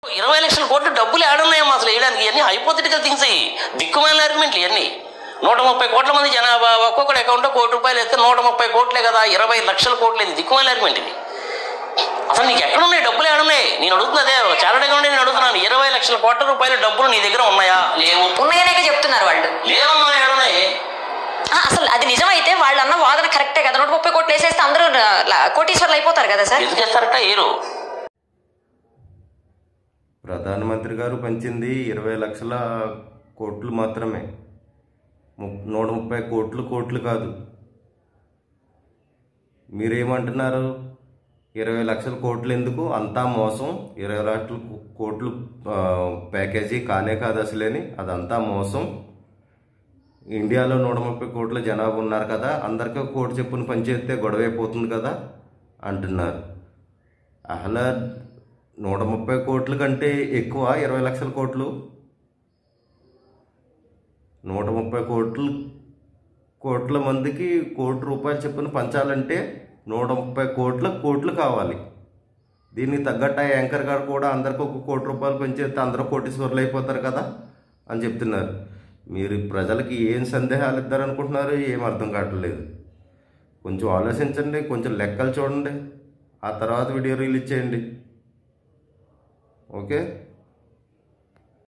ఇరవై లక్షల కోట్లు డబ్బులు ఏడున్నాయమ్మా అసలు వేయడానికి ఇవన్నీ హైపోథెటికల్ థింగ్స్ ఇవి దిక్కుమాలిన ఆర్గ్యుమెంట్లు ఇవన్నీ నూట ముప్పై కోట్ల మంది జనాభా ఒక్కొక్కటి అకౌంట్లో కోటి రూపాయలు వేస్తే నూట ముప్పై కోట్లే కదా ఇరవై లక్షల కోట్లు ఇది దిక్కుమాలిన ఆర్గ్యుమెంట్ ఇది అసలు నీకు ఎక్కడున్నాయి డబ్బులు ఏడున్నాయి నేను అడుగుతున్నా అదే చాలడగా ఉండి నేను అడుగుతున్నాను ఇరవై లక్షల కోట్ల రూపాయల డబ్బులు నీ దగ్గర ఉన్నాయా లేవు ఉన్నాయనే చెప్తున్నారు వాళ్ళు లేవమ్మా ఏడున్నాయి ఆ, అసలు అది నిజమైతే వాళ్ళు అన్న వాదన కరెక్టే కదా నూట ముప్పై కోట్లు వేసేస్తే అందరూ ల- కోటీశ్వర్లు అయిపోతారు కదా సార్ ఎందుకు చేస్తారట ఏరు ప్రధానమంత్రి గారు పంచింది ఇరవై లక్షల కోట్లు మాత్రమే ము- నూట ముప్పై కోట్లు కోట్లు కాదు మీరేమంటున్నారు ఇరవై లక్షల కోట్లు ఎందుకు అంతా మోసం ఇరవై లక్షల కోట్లు ఆ, ప్యాకేజీ కానే కాదు అసలేని అదంతా మోసం ఇండియాలో నూట ముప్పై కోట్ల జనాభా ఉన్నారు కదా అందరికీ ఒక కోటి చెప్పుని పనిచేస్తే గొడవ అయిపోతుంది కదా అంటున్నారు అసలు నూట ముప్పై కోట్ల కంటే ఎక్కువ ఇరవై లక్షల కోట్లు నూట ముప్పై కోట్లు కోట్ల మందికి కోటి రూపాయలు చెప్పున పంచాలంటే నూట ముప్పై కోట్ల కోట్లు కావాలి దీనికి తగ్గట్టు ఆ యాంకర్ గారు కూడా అందరికి ఒక కోటి రూపాయలు పెంచేస్తే అందరూ కోటీశ్వర్లు అయిపోతారు కదా అని చెప్తున్నారు మీరు ప్రజలకి ఏం సందేహాలు ఇద్దారనుకుంటున్నారు ఏం అర్థం కావట్లేదు కొంచెం ఆలోచించండి కొంచెం లెక్కలు చూడండి ఆ తర్వాత వీడియో రిలీజ్ చేయండి ఓకే